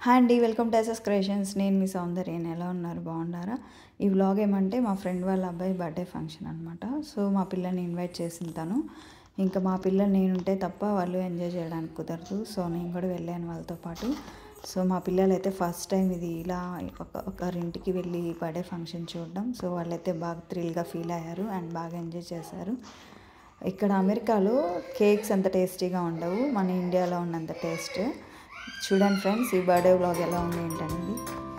hi అండి welcome to SS creations నేను మీ సౌందర్యని ఎలా ఉన్నారు బాగున్నారా ఈ వ్లాగ్ ఏమంటే మా ఫ్రెండ్ వాళ్ళ అబ్బాయి బర్త్డే ఫంక్షన్ అనమాట సో మా పిల్లని ఇన్వైట్ చేసిన తను ఇంకా మా పిల్లలు నేనుంటే తప్ప వాళ్ళు ఎంజాయ్ చేయడానికి కుదరదు సో నేను కూడా వెళ్ళాను వాళ్ళతో పాటు సో మా పిల్లలు అయితే ఫస్ట్ టైం ఇది ఇలా ఒక ఒకరింటికి వెళ్ళి బర్త్డే ఫంక్షన్ చూడడం సో వాళ్ళైతే బాగా థ్రిల్గా ఫీల్ అయ్యారు అండ్ బాగా ఎంజాయ్ చేశారు ఇక్కడ అమెరికాలో కేక్స్ అంత టేస్టీగా ఉండవు మన ఇండియాలో ఉన్నంత టేస్ట్ చూడండి ఫ్రెండ్స్ ఈ బర్త్డే వ్లాగ్ ఎలా ఉంది ఏంటనేది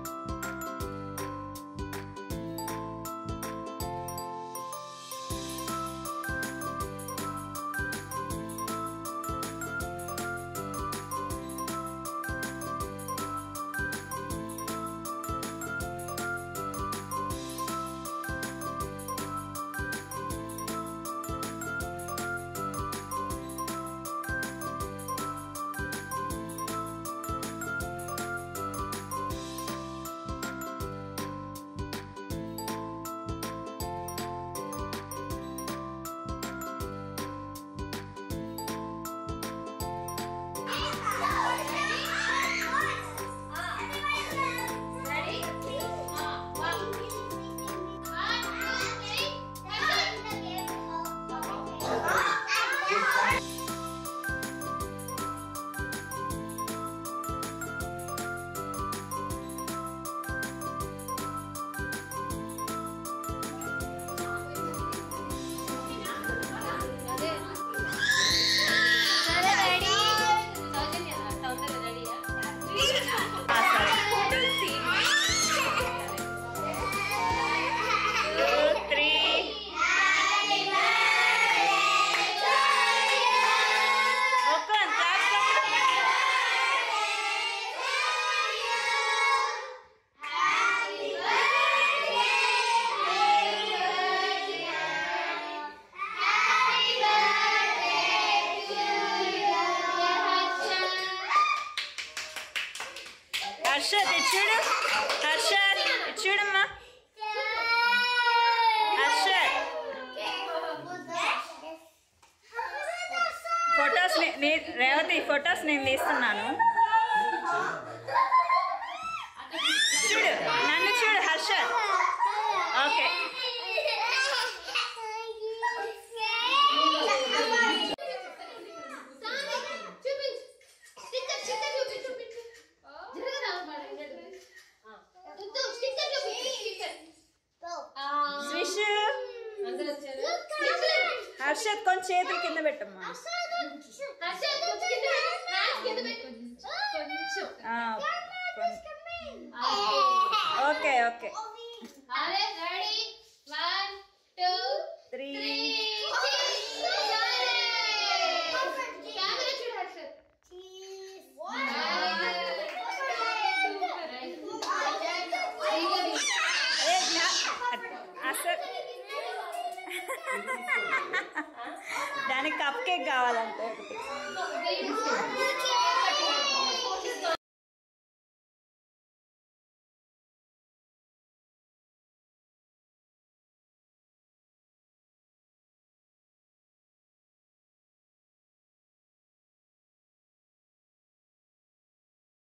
హర్షత్ ఇటు చూడు హర్షత్ ఇటు చూడమ్మా హర్షత్ ఫొటోస్ రేవతి ఫొటోస్ నేను తీస్తున్నాను చూడు నన్ను చూడు హర్షత్ ఓకే స్విష్ హర్షత్ కొంచెం చేతులు కింద పెట్టమ్మా ఆ, ఓకే ఓకే త్రీ ఏ, నా- అసలు దానికి కప్ కేక్ కావాలంటే ఒకటి